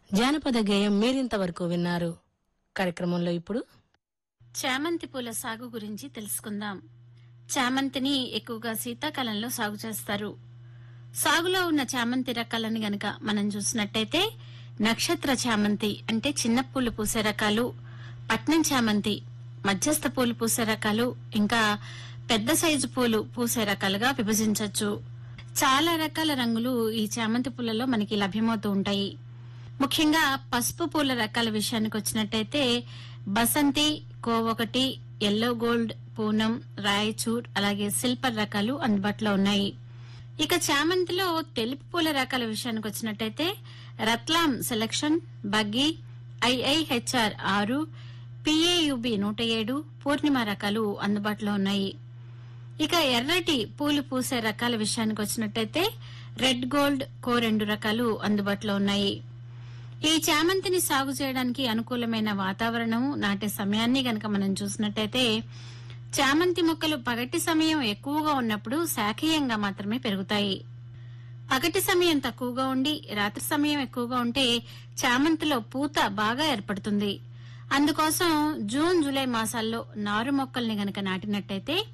జానపద గేయం మీరింతవరకు విన్నారు కార్యక్రమంలో ఇప్పుడు చామంతి పూల సాగు గురించి తెలుసుకుందాం చామంతిని ఎక్కువగా శీతాకాలంలో సాగు చేస్తారు సాగులో ఉన్న చామంతి రకాలను గనక మనం చూసినట్టయితే నక్షత్ర చామంతి అంటే చిన్న పూలు పూసే రకాలు పట్నం చామంతి మధ్యస్థ పూలు పూసే రకాలు ఇంకా పెద్ద సైజు పూలు పూసే రకాలుగా విభజించవచ్చు చాలా రకాల రంగులు ఈ చామంతి పూలలో మనకి లభ్యమవుతూ ఉంటాయి ముఖ్యంగా పసుపు పూల రకాల విషయానికి వచ్చినట్టయితే బసంతి కోవొకటి ఎల్లో గోల్డ్ పూనం రాయచూర్ అలాగే సిల్పర్ రకాలు అందుబాటులో ఉన్నాయి ఇక చామంతిలో తెలుపు పూల రకాల విషయానికి వచ్చినట్టయితే రత్లాం సెలక్షన్ బగ్గి ఐఐహెచ్ఆర్ ఆరు పిఏయుబి నూట ఏడు పూర్ణిమ రకాలు అందుబాటులో ఉన్నాయి ఇక ఎర్రటి పూలు పూసే రకాల విషయానికి వచ్చినట్టయితే రెడ్ గోల్డ్ కో రెండు రకాలు అందుబాటులో ఉన్నాయి ఈ చామంతిని సాగు చేయడానికి అనుకూలమైన వాతావరణం నాటే సమయాన్ని గనక మనం చూసినట్టయితే చామంతి మొక్కలు పగటి సమయం ఎక్కువగా ఉన్నప్పుడు శాఖీయంగా మాత్రమే పెరుగుతాయి పగటి సమయం తక్కువగా ఉండి రాత్రి సమయం ఎక్కువగా ఉంటే చామంతిలో పూత బాగా ఏర్పడుతుంది అందుకోసం జూన్ జూలై మాసాల్లో నారు మొక్కల్ని గనక నాటినట్టయితే